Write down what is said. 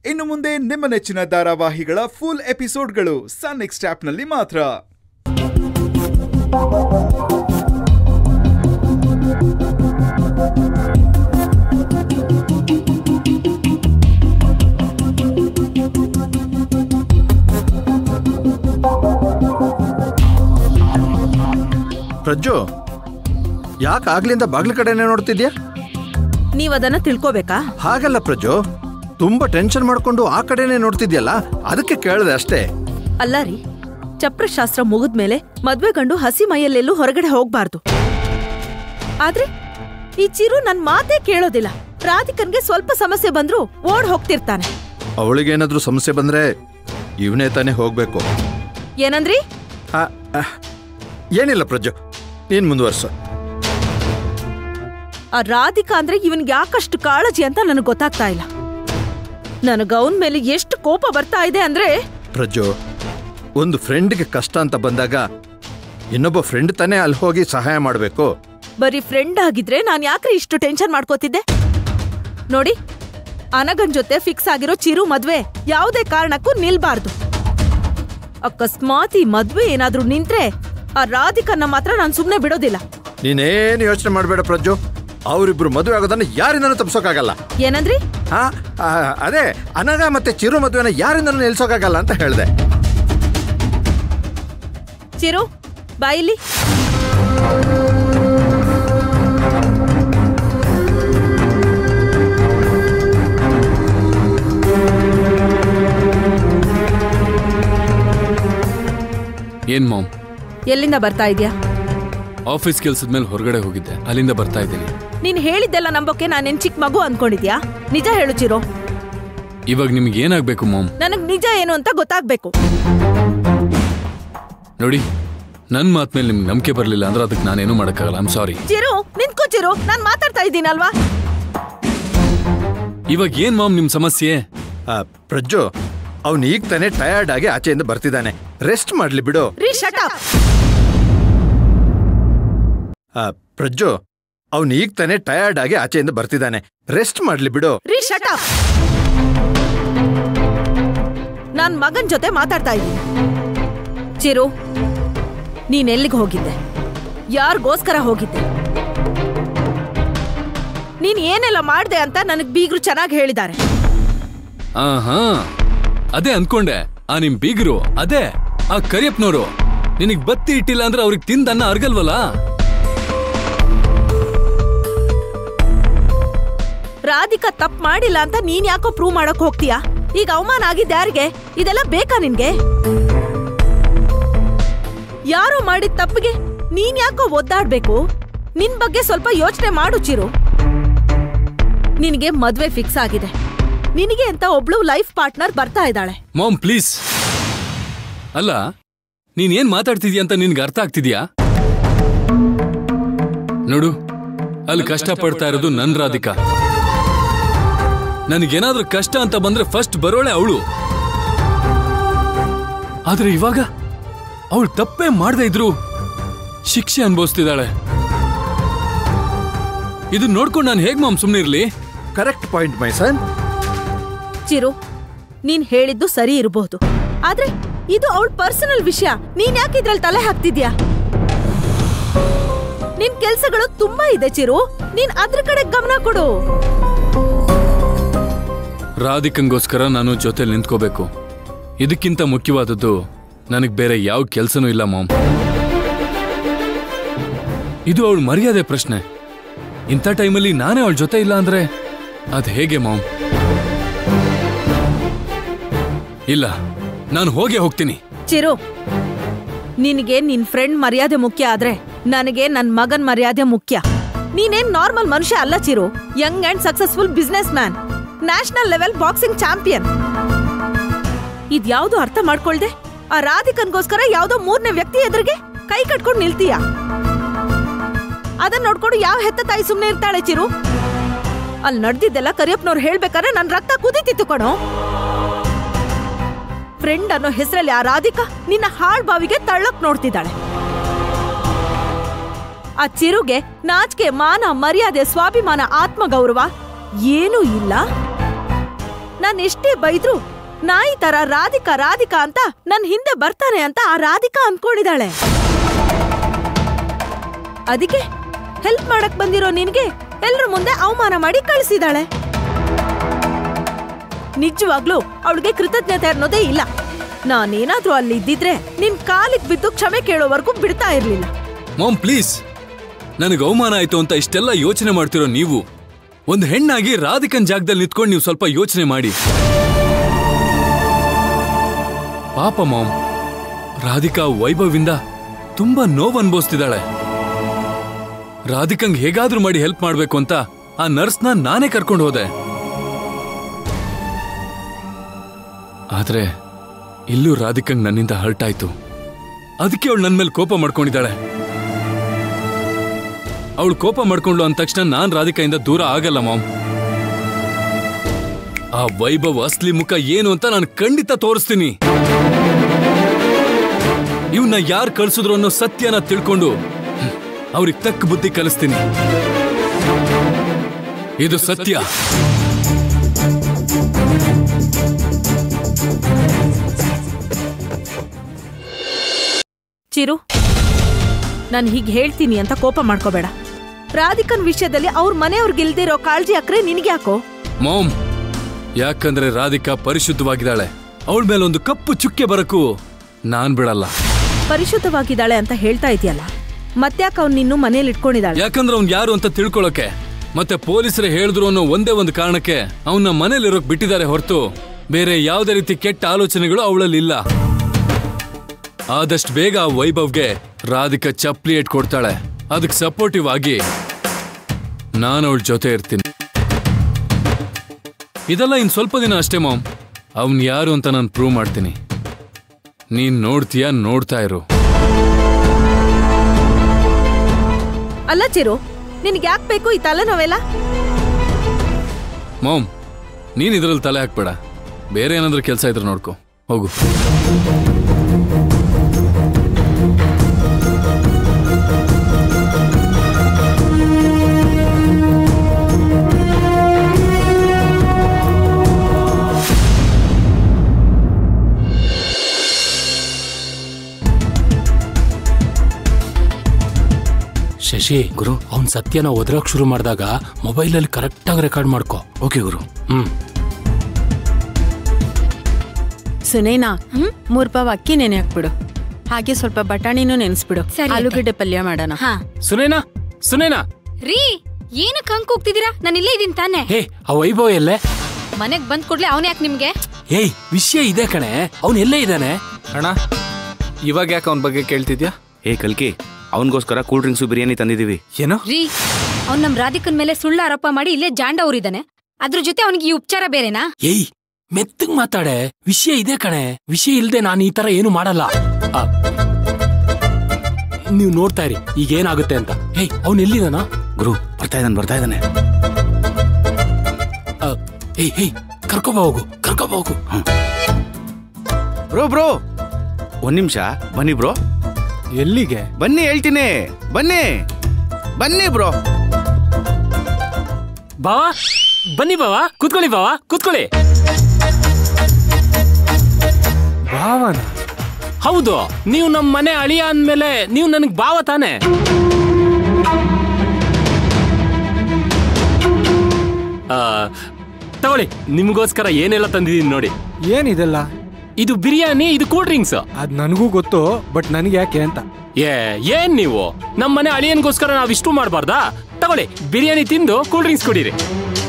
ಇನ್ನು ಮುಂದೆ ನಿಮ್ಮ ನೆಚ್ಚಿನ ಧಾರಾವಾಹಿಗಳ ಫುಲ್ ಎಪಿಸೋಡ್ಗಳು ಸನ್ ನೆಕ್ಸ್ಟ್ ಆಪ್ನಲ್ಲಿ ಮಾತ್ರ ಪ್ರಜ್ಜು ಯಾಕೆ ಆಗ್ಲಿಂದ ಬಾಗ್ಲ ಕಡೆನೆ ನೋಡ್ತಿದ್ಯಾ ನೀವ್ ಅದನ್ನ ತಿಳ್ಕೋಬೇಕಾ ಹಾಗಲ್ಲ ಪ್ರಜ್ಜು ತುಂಬಾ ಟೆನ್ಷನ್ ಮಾಡ್ಕೊಂಡು ಆ ಕಡೆನೆ ನೋಡ್ತಿದ್ಯಲ್ಲ ಅದಕ್ಕೆ ಕೇಳಿದೆ ಅಷ್ಟೇ ಅಲ್ಲ ರೀ ಚಪ್ರಶಾಸ್ತ್ರ ಮುಗಿದ್ಮೇಲೆ ಮದ್ವೆ ಗಂಡು ಹಸಿ ಮೈಯಲ್ಲೆಲ್ಲೂ ಹೊರಗಡೆ ಹೋಗ್ಬಾರ್ದು ಆದ್ರೆ ಈ ಚಿರು ನನ್ ಮಾತೇ ಕೇಳೋದಿಲ್ಲ ರಾಧಿಕನ್ಗೆ ಸ್ವಲ್ಪ ಸಮಸ್ಯೆ ಬಂದ್ರು ಓಡ್ ಹೋಗ್ತಿರ್ತಾನೆ ಅವಳಿಗೇನಾದ್ರೂ ಸಮಸ್ಯೆ ಬಂದ್ರೆ ಇವನೇ ತಾನೇ ಹೋಗ್ಬೇಕು ಏನಂದ್ರಿ ಆ, ಆ, ಏನಿಲ್ಲ ಪ್ರಜ್ಜು ನೀನ್ ಮುಂದುವರ್ಸು ಆ ರಾಧಿಕಾ ಅಂದ್ರೆ ಇವನ್ಗೆ ಯಾಕಷ್ಟು ಕಾಳಜಿ ಅಂತ ನನಗೆ ಗೊತ್ತಾಗ್ತಾ ಇಲ್ಲ ನನಗ ಅವನ್ ಮೇಲೆ ಎಷ್ಟು ಕೋಪ ಬರ್ತಾ ಇದೆ ಅಂದ್ರೆ ಪ್ರಜ್ಜು ಒಂದು ಫ್ರೆಂಡ್ಗೆ ಕಷ್ಟ ಅಂತ ಬಂದಾಗ ಇನ್ನೊಬ್ಬ ಫ್ರೆಂಡ್ ತಾನೇ ಅಲ್ಲಿ ಹೋಗಿ ಸಹಾಯ ಮಾಡಬೇಕು ಬರೀ ಫ್ರೆಂಡ್ ಆಗಿದ್ರೆ ನಾನ್ ಯಾಕ್ರಿ ಇಷ್ಟು ಟೆನ್ಷನ್ ಮಾಡ್ಕೋತಿದ್ದೆ ನೋಡಿ ಅನಗನ್ ಜೊತೆ ಫಿಕ್ಸ್ ಆಗಿರೋ ಚಿರು ಮದ್ವೆ ಯಾವುದೇ ಕಾರಣಕ್ಕೂ ನಿಲ್ಬಾರ್ದು ಅಕಸ್ಮಾತ್ ಈ ಮದ್ವೆ ಏನಾದ್ರೂ ನಿಂತ್ರೆ ಆ ರಾಧಿಕನ್ನ ಮಾತ್ರ ನಾನ್ ಸುಮ್ನೆ ಬಿಡೋದಿಲ್ಲ ನೀನೇನು ಯೋಚನೆ ಮಾಡಬೇಡ ಪ್ರಜ್ಜು ಅವರಿಬ್ರು ಮದುವೆ ಆಗೋದನ್ನ ಯಾರಿಂದನೂ ತಪ್ಸೋಕ್ಕಾಗಲ್ಲ ಏನಂದ್ರಿ ಹಾ ಆ, ಅದೇ ಅನಗ ಮತ್ತೆ ಚಿರು ಮದುವೆನ ಯಾರಿಂದನೂ ನಿಲ್ಸೋಕ್ಕಾಗಲ್ಲ ಅಂತ ಹೇಳ್ದೆ ಚಿರು ಬಾಯಿಲಿ ಏನ್ ಮಾಮ್ ಎಲ್ಲಿಂದ ಬರ್ತಾ ಇದ್ಯಾ ಆಫೀಸ್ ಕೆಲ್ಸದ ಮೇಲೆ ಹೊರಗಡೆ ಹೋಗಿದ್ದೆ ಅಲ್ಲಿಂದ ಬರ್ತಾ ಇದ್ದೀನಿ ನೀನ್ ಹೇಳಿದ್ದೆಲ್ಲ ನಂಬೋಕೆ ನಾನೇನ್ ಚಿಕ್ಕ ಮಗು ಅನ್ಕೊಂಡಿದ್ಯಾ ನಿಜ ಹೇಳು ಚಿರು ಇವಾಗ ನಿಮ್ಗೆ ಏನಾಗ್ಬೇಕು ಮಾಮ್ ನನಗ್ ನಿಜ ಏನು ಅಂತ ಗೊತ್ತಾಗ್ಬೇಕು ನೋಡಿ ನನ್ ಮಾತ್ ಮೇಲೆ ನಿಮ್ಗೆ ನಂಬಿಕೆ ಬರಲಿಲ್ಲ ಅಂದ್ರೆ ಅದಕ್ಕೆ ನಾನೇನು ಮಾಡಕ್ಕಾಗಲ್ಲ ಐಮ್ ಸಾರಿ ಚಿರು ನಿಂತ್ಕೋ ಚಿರು ನಾನ್ ಮಾತಾಡ್ತಾ ಇದ್ದೀನಲ್ವಾ ಇವಾಗ ಏನ್ ಮಾಮ್ ನಿಮ್ ಸಮಸ್ಯೆ ಆ, ಪ್ರಜ್ಜು ಅವನು ಈಗ ತಾನೇ ಟಯರ್ಡ್ ಆಗಿ ಆಚೆಯಿಂದ ಬರ್ತಿದ್ದಾನೆ ರೆಸ್ಟ್ ಮಾಡ್ಲಿ ಬಿಡು ರೀ ಶಟ್ ಅಪ್ ಆ, ಪ್ರಜ್ಜು ಅವನು ಈಗ ತಾನೇ ಟಯರ್ಡ್ ಆಗಿ ಆಚೆಯಿಂದ ಬರ್ತಿದ್ದಾನೆ ರೆಸ್ಟ್ ಮಾಡ್ಲಿ ಬಿಡು ರೀ ಶಟ್ ಅಪ್ ನಾನ್ ಮಗನ್ ಜೊತೆ ಮಾತಾಡ್ತಾ ಇದ್ದೀನಿ ಚಿರು ನೀನ್ ಎಲ್ಲಿಗೆ ಹೋಗಿದ್ದೆ ಯಾರಿಗೋಸ್ಕರ ಹೋಗಿದ್ದೆ ನೀನ್ ಏನೆಲ್ಲ ಮಾಡ್ದೆ ಅಂತ ನನಗ್ ಬೀಗ್ರು ಚೆನ್ನಾಗಿ ಹೇಳಿದ್ದಾರೆ ಆ ಹಾ ಅದೇ ಅನ್ಕೊಂಡೆ ಆ ನಿಮ್ ಬೀಗರು ಅದೇ ಆ ಕರಿಯಪ್ಪನವರು ನಿನಗ್ ಬತ್ತಿ ಇಟ್ಟಿಲ್ಲ ಅಂದ್ರೆ ಅವ್ರಿಗೆ ತಿಂದನ್ನ ಅರ್ಗಲ್ವಲ್ಲ ರಾಧಿಕಾ ತಪ್ಪು ಮಾಡಿಲ್ಲ ಅಂತ ನೀನ್ ಯಾಕೋ ಪ್ರೂವ್ ಮಾಡಕ್ ಹೋಗ್ತೀಯಾ ಈಗ ಅವಮಾನ ಆಗಿದ್ದ ಯಾರಿಗೆ ಇದೆಲ್ಲ ಬೇಕಾ ನಿನ್ಗೆ ಯಾರೋ ಮಾಡಿದ ತಪ್ಪಿಗೆ ನೀನ್ ಯಾಕೋ ಒದ್ದಾಡ್ಬೇಕು ನಿನ್ ಬಗ್ಗೆ ಸ್ವಲ್ಪ ಯೋಚನೆ ಮಾಡು ಚಿರು ನಿನಗೆ ಮದ್ವೆ ಫಿಕ್ಸ್ ಆಗಿದೆ ನಿನಗೆ ಅಂತ ಒಬ್ಳು ಲೈಫ್ ಪಾರ್ಟ್ನರ್ ಬರ್ತಾ ಇದ್ದಾಳೆ ಮಾಮ್ ಪ್ಲೀಸ್ ಅಲ್ಲ ನೀನ್ ಏನ್ ಮಾತಾಡ್ತಿದ್ಯಾ ಅಂತ ನಿನ್ಗೆ ಅರ್ಥ ಆಗ್ತಿದ್ಯಾ ನೋಡು ಅಲ್ಲಿ ಕಷ್ಟ ಪಡ್ತಾ ಇರೋದು ನನ್ ರಾಧಿಕಾ ನನಗೇನಾದ್ರೂ ಕಷ್ಟ ಅಂತ ಬಂದ್ರೆ ಫಸ್ಟ್ ಬರೋಳೆ ಅವಳು ಆದ್ರೆ ಇವಾಗ ಅವಳು ತಪ್ಪೇ ಮಾಡದೇ ಇದ್ರು ಶಿಕ್ಷೆ ಅನುಭವಿಸ್ತಿದ್ದಾಳೆ ಇದು ನೋಡ್ಕೊಂಡು ನಾನು ಹೇಗ್ ಮಾಮ್ ಸುಮ್ನೆ ಇರ್ಲಿ correct point my son Chiru ನೀನ್ ಹೇಳಿದ್ದು ಸರಿ ಇರಬಹುದು ಆದ್ರೆ ಇದು ಅವಳ ಪರ್ಸನಲ್ ವಿಷಯ ನೀನ್ ಯಾಕೆ ಇದ್ರಲ್ಲಿ ತಲೆ ಹಾಕ್ತಿದ್ಯಾ ನಿನ್ ಕೆಲ್ಸಗಳು ತುಂಬಾ ಇದೆ ಚಿರು ನೀನ್ ಅದ್ರ ಕಡೆ ಗಮನ ಕೊಡು ರಾಧಿಕಂಗೋಸ್ಕರ ನಾನು ಜೊತೆಲಿ ನಿಂತ್ಕೋಬೇಕು ಇದಕ್ಕಿಂತ ಮುಖ್ಯವಾದದ್ದು ನನಗೆ ಬೇರೆ ಯಾವ ಕೆಲಸನೂ ಇಲ್ಲ ಮಾಮ್ ಇದು ಅವಳ ಮರ್ಯಾದೆ ಪ್ರಶ್ನೆ ಇಂಥ ಟೈಮಲ್ಲಿ ನಾನೇ ಅವಳ ಜೊತೆ ಇಲ್ಲ ಅಂದ್ರೆ ಅದ್ ಹೇಗೆ ಮಾಮ್ ಇಲ್ಲ ನಾನು ಹೋಗೇ ಹೋಗ್ತೀನಿ ಚಿರು ನಿನಗೆ ನಿನ್ ಫ್ರೆಂಡ್ ಮರ್ಯಾದೆ ಮುಖ್ಯ ಆದ್ರೆ ನನಗೆ ನನ್ ಮಗನ್ ಮರ್ಯಾದೆ ಮುಖ್ಯ ನೀನೇನ್ ನಾರ್ಮಲ್ ಮನುಷ್ಯ ಅಲ್ಲ Chiru young and successful business man national level boxing champion ಇದ್ಯಾವ್ದು ಅರ್ಥ ಮಾಡ್ಕೊಳ್ದೆ ಆ ರಾಧಿಕನ್ಗೋಸ್ಕರ ಯಾವ್ದೋ ಮೂರನೇ ವ್ಯಕ್ತಿ ಎದುರಿಗೆ ಕೈ ಕಟ್ಕೊಂಡು ನಿಲ್ತೀಯ ಅದನ್ನ ನೋಡ್ಕೊಂಡು ಯಾವ ಹೆತ್ತ ತಾಯಿ ಸುಮ್ನೆ ಇರ್ತಾಳೆ ಚಿರು ಅಲ್ಲಿ ನಡ್ದಿದ್ದೆಲ್ಲ ಕರಿಯಪ್ಪನವ್ರು ಹೇಳ್ಬೇಕಾದ್ರೆ ನನ್ ರಕ್ತ ಕುದೀತಿತ್ತು ಕಣೋ ಫ್ರೆಂಡ್ ಅನ್ನೋ ಹೆಸರಲ್ಲಿ ಆ ರಾಧಿಕಾ ನಿನ್ನ ಹಾಳ್ ಬಾವಿಗೆ ತಳ್ಳಕ್ ನೋಡ್ತಿದ್ದಾಳೆ ಆ ಚಿರುಗೆ ನಾಚಿಕೆ ಮಾನ ಮರ್ಯಾದೆ ಸ್ವಾಭಿಮಾನ ಆತ್ಮಗೌರವ ಏನೂ ಇಲ್ಲ ನಾನ್ ಎಷ್ಟೇ ಬೈದ್ರು ನಾಯಿ ತರ ರಾಧಿಕಾ ರಾಧಿಕಾ ಅಂತ ನನ್ ಹಿಂದೆ ಬರ್ತಾನೆ ಅಂತ ಆ ರಾಧಿಕಾ ಅನ್ಕೊಂಡಿದ್ದಾಳೆ ಅದಕ್ಕೆ ಹೆಲ್ಪ್ ಮಾಡಕ್ ಬಂದಿರೋ ನಿನ್ಗೆ ಎಲ್ರ ಮುಂದೆ ಅವಮಾನ ಮಾಡಿ ಕಳಿಸಿದಾಳೆ ನಿಜವಾಗ್ಲೂ ಅವಳಿಗೆ ಕೃತಜ್ಞತೆ ಅನ್ನೋದೇ ಇಲ್ಲ ನಾನೇನಾದ್ರೂ ಅಲ್ಲಿ ಇದ್ದಿದ್ರೆ ನಿನ್ ಕಾಲಿಗೆ ಬಿದ್ದು ಕ್ಷಮೆ ಕೇಳೋವರೆಗೂ ಬಿಡ್ತಾ ಇರ್ಲಿಲ್ಲ ಮಾಮ್ ಪ್ಲೀಸ್ ನನಗೆ ಅವಮಾನ ಆಯ್ತು ಅಂತ ಇಷ್ಟೆಲ್ಲ ಯೋಚನೆ ಮಾಡ್ತಿರೋ ನೀವು ಒಂದು ಹೆಣ್ಣಾಗಿ ರಾಧಿಕನ್ ಜಾಗದಲ್ಲಿ ನಿಂತ್ಕೊಂಡು ನೀವು ಸ್ವಲ್ಪ ಯೋಚನೆ ಮಾಡಿ ಪಾಪ ಮಾಮ್ ರಾಧಿಕಾ ವೈಭವಿಂದ ತುಂಬಾ ನೋವು ಅನ್ಭವಿಸ್ತಿದ್ದಾಳೆ ರಾಧಿಕಂಗ್ ಹೇಗಾದ್ರೂ ಮಾಡಿ ಹೆಲ್ಪ್ ಮಾಡ್ಬೇಕು ಅಂತ ಆ ನರ್ಸ್ನ ನಾನೇ ಕರ್ಕೊಂಡು ಹೋದೆ ಆದ್ರೆ ಇಲ್ಲೂ ರಾಧಿಕಂಗ್ ನನ್ನಿಂದ ಹರ್ಟ್ ಆಯ್ತು ಅದಕ್ಕೆ ಅವಳು ನನ್ನ ಮೇಲೆ ಕೋಪ ಮಾಡ್ಕೊಂಡಿದ್ದಾಳೆ ಅವಳು ಕೋಪ ಮಾಡ್ಕೊಂಡ್ಲು ಅಂದ ತಕ್ಷಣ ನಾನ್ ರಾಧಿಕಾಯಿಂದ ದೂರ ಆಗಲ್ಲ ಮಾಮ್ ಆ ವೈಭವ್ ಅಸ್ಲಿ ಮುಖ ಏನು ಅಂತ ನಾನು ಖಂಡಿತ ತೋರಿಸ್ತೀನಿ ಇವನ್ನ ಯಾರು ಕಳ್ಸಿದ್ರು ಅನ್ನೋ ಸತ್ಯನ ತಿಳ್ಕೊಂಡು ಅವ್ರಿಗೆ ತಕ್ಕ ಬುದ್ಧಿ ಕಲಿಸ್ತೀನಿ ಇದು ಸತ್ಯ ಚಿರು ನಾನು ಹೀಗೆ ಹೇಳ್ತೀನಿ ಅಂತ ಕೋಪ ಮಾಡ್ಕೋಬೇಡ ರಾಧಿಕನ್ ವಿಷಯದಲ್ಲಿ ಅವ್ರ ಮನೆಯವ್ರಿಗಿಲ್ದಿರೋ ಕಾಳಜಿ ಅಕ್ರೆ ನಿನ್ಗೆ ಯಾಕೋ ಮಾಮ್ ಯಾಕಂದ್ರೆ ರಾಧಿಕಾ ಪರಿಶುದ್ಧವಾಗಿದ್ದಾಳೆ ಅವಳ ಮೇಲೆ ಒಂದು ಕಪ್ಪು ಚುಕ್ಕೆ ಬರಕ್ಕೂ ನಾನ್ ಬಿಡಲ್ಲ ಪರಿಶುದ್ಧವಾಗಿದ್ದಾಳೆ ಅಂತ ಹೇಳ್ತಾ ಇದೆಯಲ್ಲ ಮತ್ತ್ಯಾಕ ಅವ್ನು ನಿನ್ನೂ ಮನೇಲಿ ಇಟ್ಕೊಂಡಿದ್ದಾಳೆ ಯಾಕಂದ್ರೆ ಅವ್ನ್ ಯಾರು ಅಂತ ತಿಳ್ಕೊಳಕ್ಕೆ ಮತ್ತೆ ಪೊಲೀಸರು ಹೇಳಿದ್ರು ಅನ್ನೋ ಒಂದೇ ಒಂದು ಕಾರಣಕ್ಕೆ ಅವನ್ನ ಮನೇಲಿರೋಕ್ ಬಿಟ್ಟಿದ್ದಾರೆ ಹೊರತು ಬೇರೆ ಯಾವುದೇ ರೀತಿ ಕೆಟ್ಟ ಆಲೋಚನೆಗಳು ಅವಳಲ್ಲಿ ಇಲ್ಲ ಆದಷ್ಟು ಬೇಗ ಆ ವೈಭವ್ಗೆ ರಾಧಿಕಾ ಚಪ್ಲಿ ಇಟ್ಕೊಡ್ತಾಳೆ ಅದಕ್ಕೆ ಸಪೋರ್ಟಿವ್ ಆಗಿ ನಾನು ಅವಳ ಜೊತೆ ಇರ್ತೀನಿ ಇದೆಲ್ಲ ಇನ್ ಸ್ವಲ್ಪ ದಿನ ಅಷ್ಟೇ ಮಾಮ್ ಅವನ್ ಯಾರು ಅಂತ ನಾನು ಪ್ರೂವ್ ಮಾಡ್ತೀನಿ ನೀನ್ ನೋಡ್ತೀಯಾ ನೋಡ್ತಾ ಇರು ಅಲ್ಲ ಚಿರು ನಿನ್ಗೆ ಯಾಕೆ ಬೇಕು ಈ ತಲೆನೋವೆಲ್ಲ ಮಾಮ್ ನೀನ್ ಇದ್ರಲ್ಲಿ ತಲೆ ಹಾಕ್ಬೇಡ ಬೇರೆ ಏನಾದ್ರೂ ಕೆಲಸ ಇದ್ರೆ ನೋಡ್ಕೊ ಹೋಗು ಶಶಿ ಗುರು ಅವ್ನ್ ಸತ್ಯನ ಒದ್ರಕ್ ಶುರು ಮಾಡಿದಾಗ ಮೊಬೈಲಲ್ಲಿ ಕರೆಕ್ಟಾಗಿ ರೆಕಾರ್ಡ್ ಮಾಡ್ಕೊ ಓಕೆ ಗುರು ಹ್ಮ್ ಸುನೇನಾ ಮೂರ್ ಪಾವ್ ಅಕ್ಕಿ ನೆನೆ ಹಾಕ್ಬಿಡು ಹಾಗೆ ಸ್ವಲ್ಪ ಬಟಾಣಿನೂ ನೆನೆಸ್ಬಿಡು ಸರಿ ಅತ್ತೆ. ಆಲೂಗಡ್ಡೆ ಪಲ್ಯ ಮಾಡೋಣ ಹಾ ಸುನೇನಾ ಸುನೇನಾ ರೀ ಏನಕ್ಕೆ ಹಂಗ್ ಹೋಗ್ತಿದ್ದೀರಾ ನಾನು ಇಲ್ಲೇ ಇದೀನಿ ತಾನೆ ಹೇ ಆ ವೈಭವ್ ಎಲ್ಲೇ ಮನೆಗ್ ಬಂದ್ ಕೂಡ್ಲೆ ಅವನ್ ಯಾಕೆ ನಿಮ್ಗೆ ಏಯ್ ವಿಷಯ ಇದೆ ಕಣೆ ಅವ್ನ್ ಎಲ್ಲೇ ಇದ್ದಾನೆ ಅಣ್ಣ ಇವಾಗ ಯಾಕೆ ಅವನ ಬಗ್ಗೆ ಕೇಳ್ತಿದ್ಯಾ ಏ ಕಲ್ಕಿ ಅವನಿಗೋಸ್ಕರ ಕೂಲ್ ಡ್ರಿಂಕ್ಸು ಬಿರಿಯಾನಿ ತಂದಿದೀವಿ ಏನೋ ರೀ ಅವ್ನ್ ನಮ್ ರಾಧಿಕನ್ ಮೇಲೆ ಸುಳ್ಳು ಆರೋಪ ಮಾಡಿ ಇಲ್ಲೇ ಜಾಂಡ ಊರಿದಾನೆ ಅದ್ರ ಜೊತೆ ಅವನಿಗೆ ಈ ಉಪಚಾರ ಬೇರೆನಾ ಏಯ್ ಮೆತ್ತಗ್ ಮಾತಾಡೆ ವಿಷಯ ಇದೆ ಕಣೆ ವಿಷಯ ಇಲ್ದೆ ನಾನು ಈ ತರ ಏನು ಮಾಡಲ್ಲ ಆ, ನೀವ್ ನೋಡ್ತಾ ಇರಿ ಈಗ ಏನಾಗುತ್ತೆ ಅಂತ ಏಯ್ ಅವ್ನ್ ಎಲ್ಲಿದಾನ ಗುರು ಬರ್ತಾ ಇದ್ದಾನೆ ಬರ್ತಾ ಇದ್ದಾನೆ ಆ, ಏಯ್ ಏಯ್ ಕರ್ಕೊಬ ಹೋಗು ಕರ್ಕೊಬ ಹೋಗು ಬ್ರೋ ಬ್ರೋ ಒಂದ್ ನಿಮಿಷ ಬನ್ನಿ ಬ್ರೋ ಎಲ್ಲಿಗೆ ಬನ್ನಿ ಹೇಳ್ತೀನಿ ಬನ್ನಿ ಬನ್ನಿ ಬ್ರೋ ಬಾವಾ ಬನ್ನಿ ಬಾವಾ ಕೂತ್ಕೊಳ್ಳಿ ಬಾವಾ ಕೂತ್ಕೊಳ್ಳಿ ಭಾವನ ಹೌದು ನೀವು ನಮ್ಮ ಮನೆ ಅಳಿಯ ಅಂದ್ಮೇಲೆ ನೀವು ನನಗ್ ಭಾವ ತಾನೆ ಆ, ತಗೊಳ್ಳಿ ನಿಮ್ಗೋಸ್ಕರ ಏನೆಲ್ಲ ತಂದಿದ್ದೀನಿ ನೋಡಿ ಏನಿದೆಲ್ಲ ಇದು ಬಿರಿಯಾನಿ ಇದು ಕೂಲ್ ಡ್ರಿಂಕ್ಸ್ ಅದ್ ನನಗೂ ಗೊತ್ತು ಬಟ್ ನನಗೆ ಯಾಕೆ ಅಂತ ಏ ಏನ್ ನೀವು ನಮ್ಮ ಮನೆ ಅಳಿಯನ್ಗೋಸ್ಕರ ನಾವ್ ಇಷ್ಟು ಮಾಡಬಾರ್ದಾ ತಗೊಳ್ಳಿ ಬಿರಿಯಾನಿ ತಿಂದು ಕೂಲ್ ಡ್ರಿಂಕ್ಸ್ ಕುಡೀರಿ